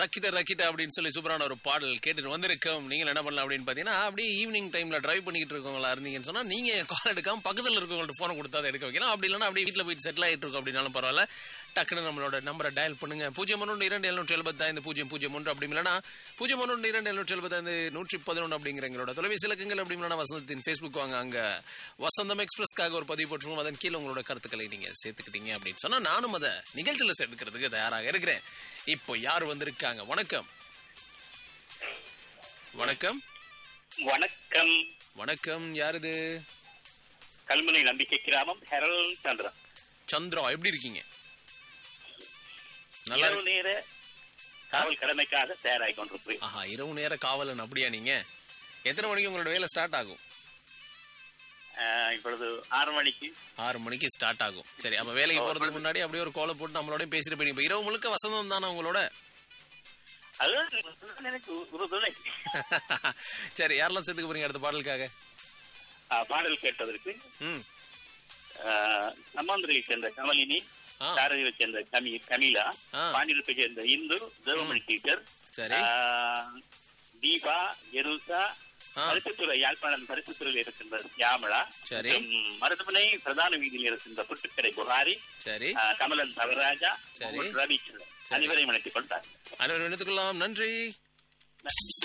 ரக்கிட்ட ரக்கிட்ட அப்படின்னு சொல்லி சூப்பரான ஒரு பாடல் கேட்டுட்டு வந்திருக்கோம் நீங்கள் என்ன பண்ணலாம் அப்படின்னு பார்த்தீங்கன்னா அப்படியே ஈவினிங் டைம்ல டிரைவ் பண்ணிட்டு இருக்கவங்களா இருந்தீங்கன்னு சொன்னா நீங்க கால் எடுக்காம பக்கத்தில் இருக்கவங்கள்ட்ட ஃபோனை கொடுத்தா அதை எடுக்க வைக்கலாம் அப்படி இல்லைன்னா அப்படியே வீட்டில் போயிட்டு செட்டில் ஆயிட்டு இருக்கோம் அப்படின்னாலும் பரவாயில்ல டக்குன்னு நம்மளோட நம்பரை டயல் பண்ணுங்க பூஜ்ஜியம் ஒன்று இரண்டு எழுநூற்றி எழுபத்தைந்து பூஜ்ஜியம் பூஜ்ஜியம் ஒன்று அப்படி இல்லைன்னா பூஜ்ஜியம் ஒன்று இரண்டு எழுநூற்றி எழுபத்தைந்து நூற்றி பதினொன்று அப்படிங்கிற எங்களோட தொலைபேசி இலக்கங்கள் அப்படி இல்லைன்னா வசந்தத்தின் ஃபேஸ்புக் வாங்க அங்க வசந்தம் எக்ஸ்பிரஸ்க்காக ஒரு பதிவு போட்டுருவோம் அதன் கீழே உங்களோட கருத்துக்களை நீங்க சேர்த்துக்கிட்டீங்க அப்படின்னு சொன்னா நானும் அதை நிகழ்ச்சியில் சேர்த்துக்கிறதுக்கு தயாராக இருக்கிறேன் இப்போ யார் வந்திருக்காங்க வணக்கம் வணக்கம் வணக்கம் வணக்கம் யார் இது கல்முனை நம்பிக்கை கிராமம் ஹெரல் சந்திரா சந்திரா எப்படி இருக்கீங்க நல்லா இரவு இருக்கு நேர காவல் கடமைக்காக தயாராகி கொண்டிருக்கிறேன் ஆஹா இரவு நேர காவலன் அப்படியா நீங்க எத்தனை மணிக்கு உங்களோட வேலை ஸ்டார்ட் ஆகும் ஆஹ், இப்பொழுது ஆறு மணிக்கு ஆறு மணிக்கு ஸ்டார்ட் ஆகும் சரி அப்ப வேலைக்கு போறதுக்கு முன்னாடி அப்படியே ஒரு கோலை போட்டு நம்மளோட பேசிட்டு போய் இப்ப இரவு முழுக்க வசந்தம் தானே உங்களோட அதுதான் எனக்கு ஒரு துணை சரி யாரெல்லாம் சேர்த்துக்க போறீங்க அடுத்த பாடலுக்காக ஆஹ், பாடல் கேட்பதற்கு ம் நம்மாந்திரியை சேர்ந்த கமலினி ஆ சாரதியை சேர்ந்த கமி கமிலா ஆ. பாண்டிருப்பை சேர்ந்த இந்து தேவமணி டீச்சர் சரி ஆஹ், தீபா எருசா ஆ பரிசுத்துறை யாழ்ப்பாணம் பரிசுத்துறையில் இருக்கின்ற யாமலா சரி. மற்றும் மருத்துவமனை பிரதான வீதியில் இருக்கின்ற புட்டுக்கடை புகாரி சரி ஆஹ், கமலன் தவராஜா சரி. ரவிச்சந்திரன் அனைவரையும் அழைத்துக் கொண்டார் அனைவரும் எடுத்துக்கொள்ளலாம் நன்றி